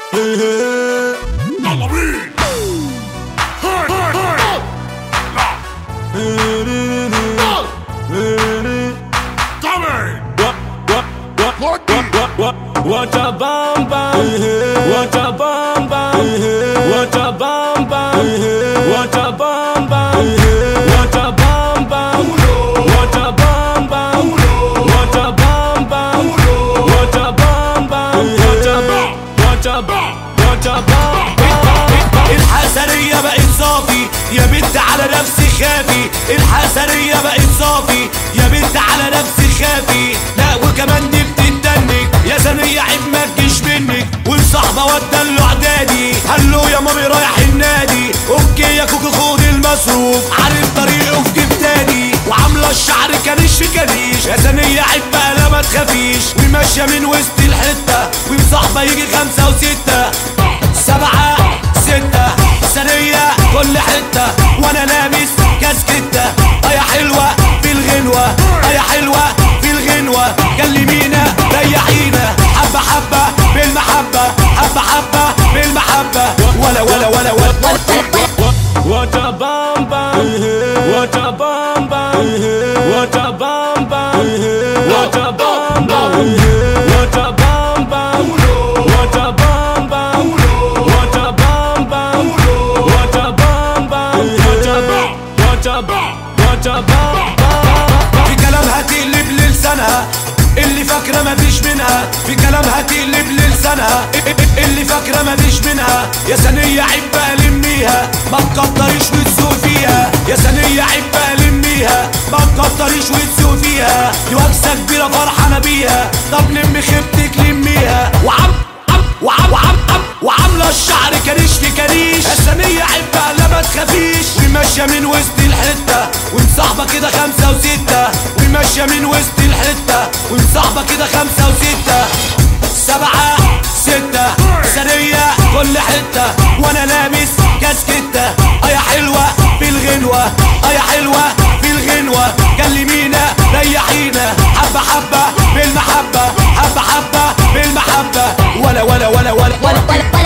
يلا بينا هاي هاي هاي coming What a bam bam, what a bam bam, what a bam bam, what a bam bam, what a bam bam, what a bam bam, what a bam bam, what a bam bam, what a bam, what a bam, what a bam bam. الحسنية بقت صافي يا بنت على نفسي خافي الحسنية بقت صافي يا بنت على نفسي خافي لا وكمان دي بتتنك يا ثانية عيب ما تجيش منك والصحبة ودلو اعدادي هلو يا مامي رايح النادي اوكي يا كوكو خد المصروف عارف طريقه في جيب تاني وعاملة الشعر كريش في كريش يا ثانية عيب بقى لا ما تخافيش وماشية من وسط الحتة ومصاحبة يجي خمسة وستة سبعة ستة ثانية كل حتة وانا لابس كاسكتة اه يا حلوة في الغنوة اه يا حلوة في الغنوة كلمينا ريحينا حبة حبة بالمحبة حبة حبة بالمحبة ولا ولا ولا ولا, ولا What a bam bam, what a bam bam, what a bam bam, what a bam bam, what a bam bam, what a bam bam, what a bam bam, what a bam bam, what a bam, what a bam, what a bam bam. في كلامها تقلب للسانها اللي فاكرة مفيش منها في كلامها تقلب للسانها اللي فاكرة مفيش منها يا ثانية عيب بقى لميها ما تكتريش وتسوق فيها يا ثانية عيب بقى لميها ما تكتريش وتسوق فيها دي وكسة كبيرة فرحانة بيها طب لم خيبتك لميها وعم عم وعم وعم عم وعاملة الشعر كريش في كريش يا ثانية عيب بقى لا ما تخافيش وماشية من وسط الحتة ومصاحبة كده خمسة وستة وماشية من وسط الحتة ومصاحبة كده خمسة وستة سبعة ستة ثانية كل حتة وانا لابس كاسكتة اه يا حلوة في الغنوة اه يا حلوة في الغنوة كلمينا ريحينا حبة حبة بالمحبة حبة حبة بالمحبة ولا ولا ولا ولا, ولا, ولا